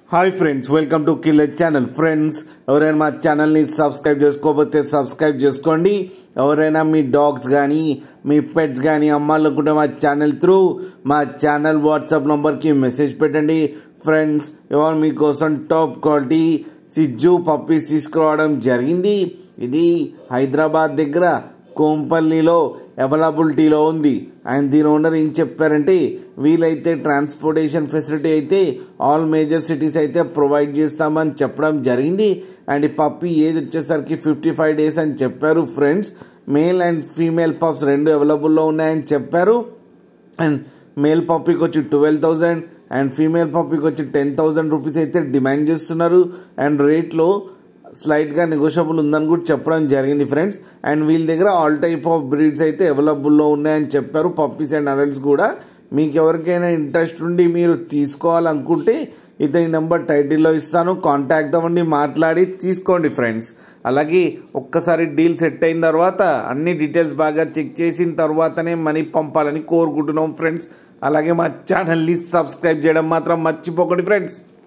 hi friends welcome to killer channel friends ఎవరైనా మా ఛానల్ని సబ్స్క్రైబ్ చేసుకోకపోతే సబ్స్క్రైబ్ చేసుకోండి ఎవరైనా మీ డాగ్స్ కానీ మీ పెట్స్ కానీ అమ్మాలనుకుంటే మా ఛానల్ త్రూ మా ఛానల్ వాట్సాప్ నంబర్కి మెసేజ్ పెట్టండి ఫ్రెండ్స్ ఇవాళ మీకోసం టాప్ క్వాలిటీ సిజ్జు పప్పీస్ తీసుకురావడం జరిగింది ఇది హైదరాబాద్ దగ్గర కోంపల్లిలో అవైలబిలిటీలో ఉంది అండ్ దీని ఓనర్ ఏం చెప్పారంటే వీలైతే ట్రాన్స్పోర్టేషన్ ఫెసిలిటీ అయితే ఆల్ మేజర్ సిటీస్ అయితే ప్రొవైడ్ చేస్తామని చెప్పడం జరిగింది అండ్ ఈ పప్పి ఏజ్ వచ్చేసరికి ఫిఫ్టీ ఫైవ్ డేస్ అని చెప్పారు friends male and female pups రెండు అవైలబుల్లో ఉన్నాయని చెప్పారు అండ్ మేల్ పప్పీకి వచ్చి ట్వెల్వ్ థౌజండ్ అండ్ ఫీమేల్ పప్పీకి వచ్చి టెన్ థౌజండ్ రూపీస్ అయితే డిమాండ్ చేస్తున్నారు అండ్ రేట్లో స్లైట్గా నెగోషియబుల్ ఉందని కూడా చెప్పడం జరిగింది ఫ్రెండ్స్ అండ్ వీళ్ళ దగ్గర ఆల్ టైప్ ఆఫ్ బ్రీడ్స్ అయితే అవైలబుల్లో ఉన్నాయని చెప్పారు పప్పీస్ అండ్ అడల్ట్స్ కూడా మీకు ఎవరికైనా ఇంట్రెస్ట్ ఉండి మీరు తీసుకోవాలనుకుంటే ఇతని నెంబర్ టైటిల్లో ఇస్తాను కాంటాక్ట్ అవ్వండి మాట్లాడి తీసుకోండి ఫ్రెండ్స్ అలాగే ఒక్కసారి డీల్ సెట్ అయిన తర్వాత అన్ని డీటెయిల్స్ బాగా చెక్ చేసిన తర్వాతనే మనీ పంపాలని కోరుకుంటున్నాం ఫ్రెండ్స్ అలాగే మా ఛానల్ని సబ్స్క్రైబ్ చేయడం మాత్రం మర్చిపోకండి ఫ్రెండ్స్